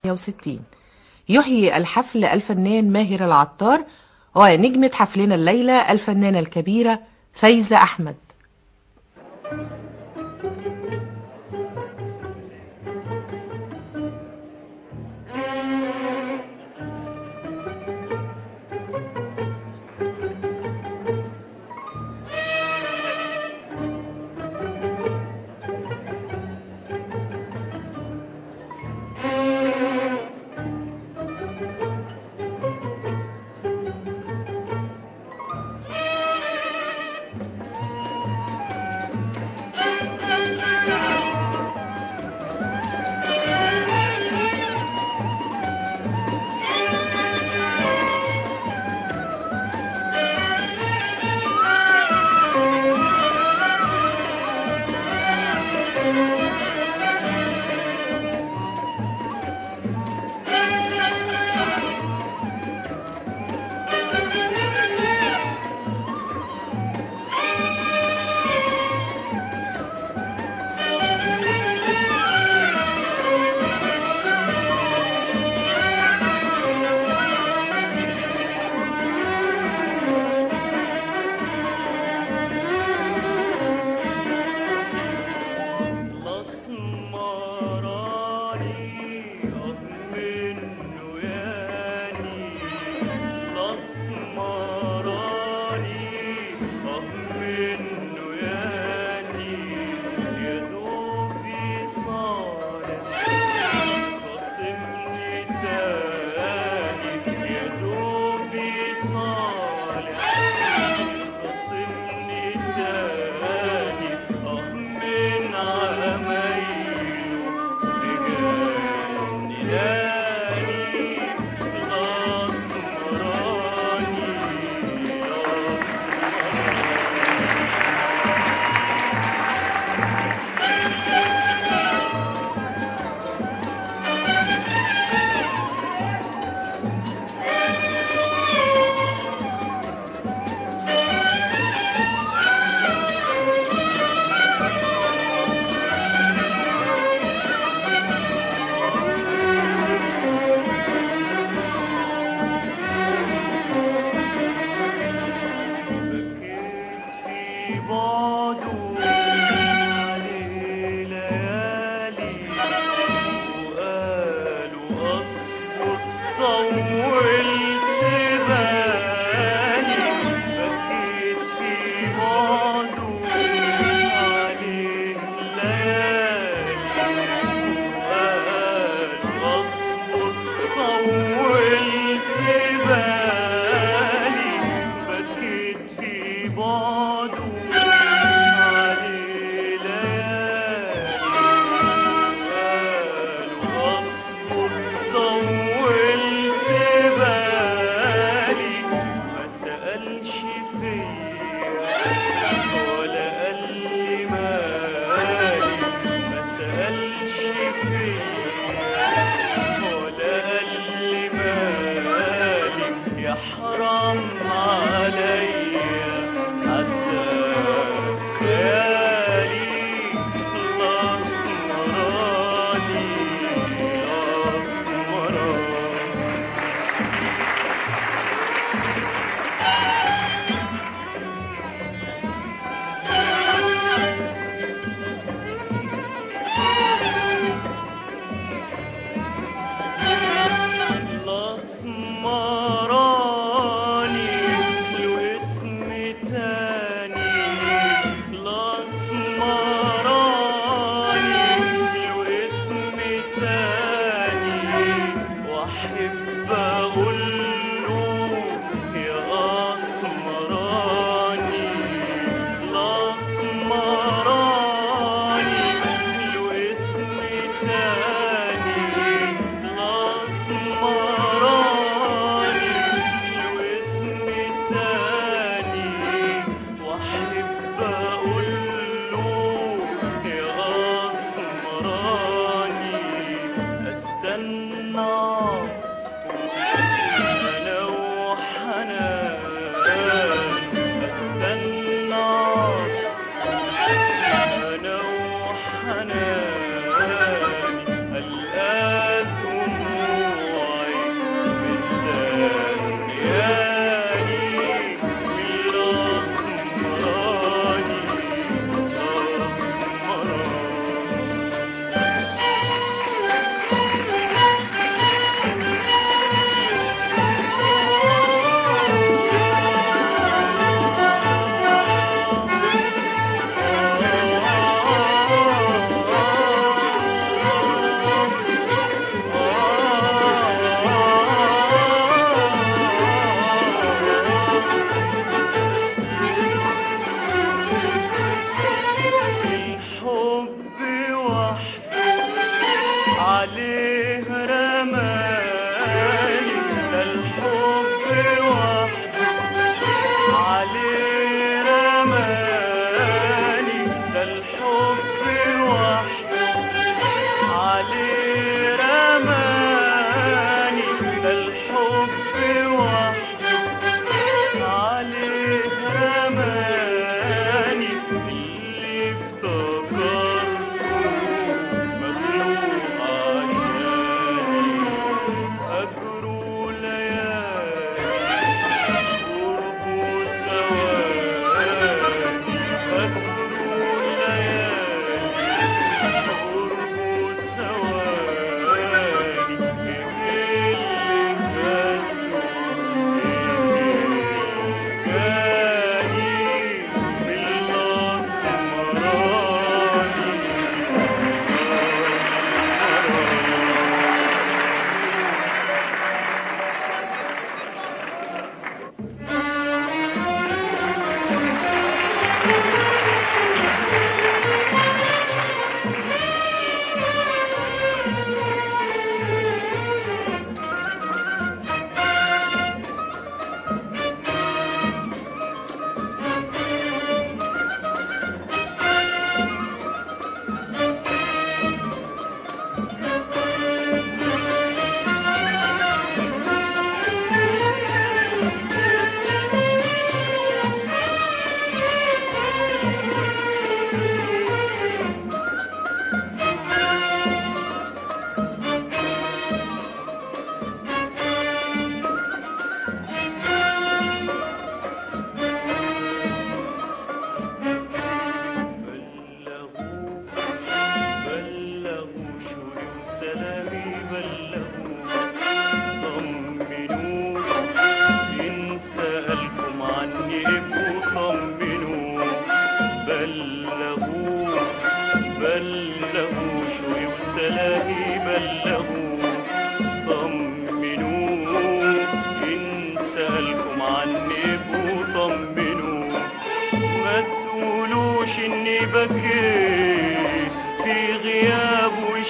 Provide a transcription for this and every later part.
1966 يحيي الحفل الفنان ماهر العطار ونجمة حفلنا الليلة الفنانة الكبيرة فايزة أحمد الاسمراني اه منه ياني الاسمراني اه منه ياني يا دوب يصالح خصمني تاني يا دوب يصالح خصمني تاني اه من عمايله بجنناني الاسمراني الاسمراني بكيت في بعده عليه ليالي وقالوا اصبر طولت بالي بكيت في بعده عليه ليالي وقالوا اصبر طولت بالي بكيت في بعده عليه ليالي قالوا اصبر طولت بالي ما سألش فيا ولا قال لي مالي ما سألش فيا ولا قال لي مالي يا حرام عليا حتى خيالي الاسمراني الاسمراني الاسمراني له اسم تاني الاسمراني له اسم تاني واحب اقول له يا اسمراني الاسمراني له اسم تاني الاسمراني له اسم تاني واحب اقول له يا اسمراني استنى عطفه انا وحنان استنى عطفه انا وحنان القى دموعي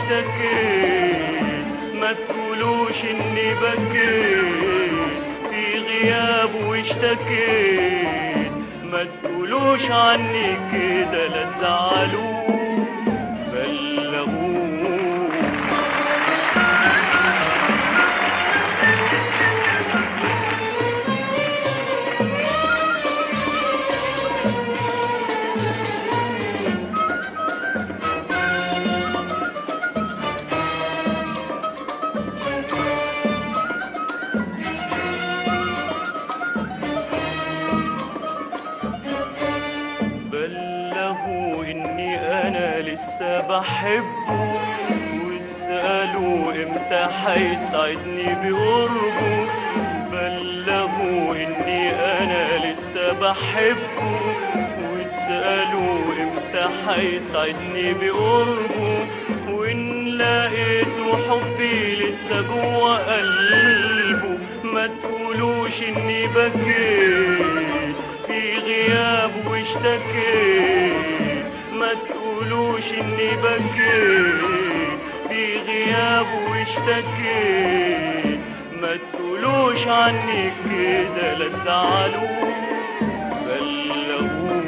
واشتكيت ما تقولوش اني بكيت في غياب واشتكيت ما تقولوش عني كده لا تزعلوه بلغوه بلغوا اني انا لسه بحبه واسألوا امتى حيسعدني بقربه بلغوا اني انا لسه بحبه واسألوا امتى حيسعدني بقربه وان لقيته حبي لسه جوه قلبه ما تقولوش اني بكيت في غياب واشتكيت ما تقولوش اني بكيت في غياب واشتكيت ما تقولوش عني كده لا تزعلوه بلغوه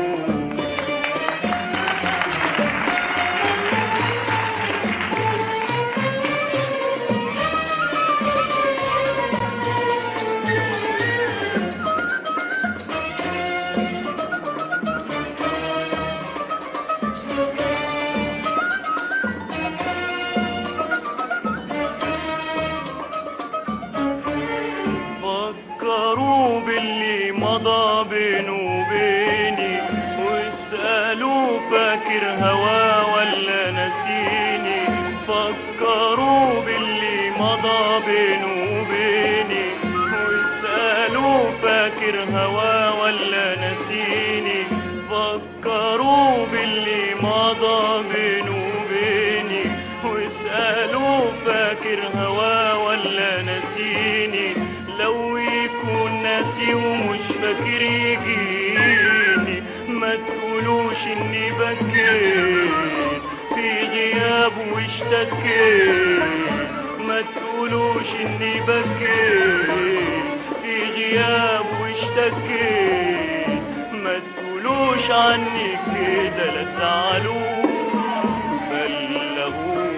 فكروا باللي مضى بينه وبيني واسألوا فاكر هوا ولا نسيني فكروا باللي مضى بينه وبيني واسألوا فاكر هوا ولا نسيني فكروا باللي مضى بينه وبيني واسألوا فاكر هوا ولا نسيني لو يكون ناسي ومش فاكر يجيني ما تقولوش اني بكيت في غياب واشتكيت ما تقولوش اني بكيت في غياب واشتكيت ما تقولوش عني كده لا تزعلوه بلغوه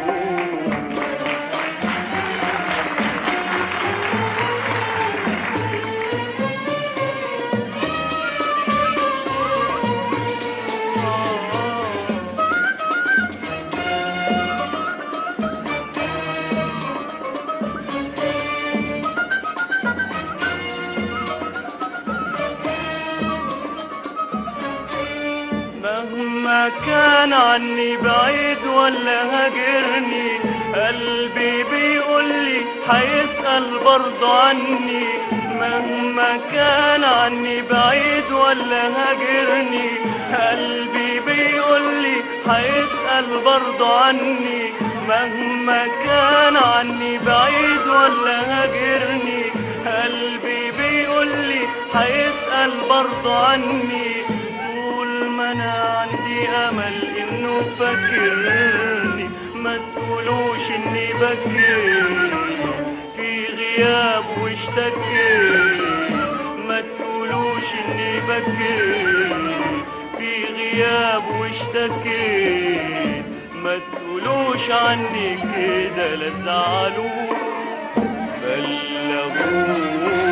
مهما كان عني بعيد ولا هاجرني قلبي بيقولي هيسأل برضه عني مهما كان عني بعيد ولا هاجرني قلبي بيقولي هيسأل برضه عني مهما كان عني بعيد ولا هاجرني قلبي بيقولي هيسأل برضه عني طول ما انا عندي امل انه فاكرني ما تقولوش اني بكيت في غياب واشتكيت ما تقولوش اني بكيت في غياب واشتكيت ما تقولوش عني كده لا تزعلوه بلغوه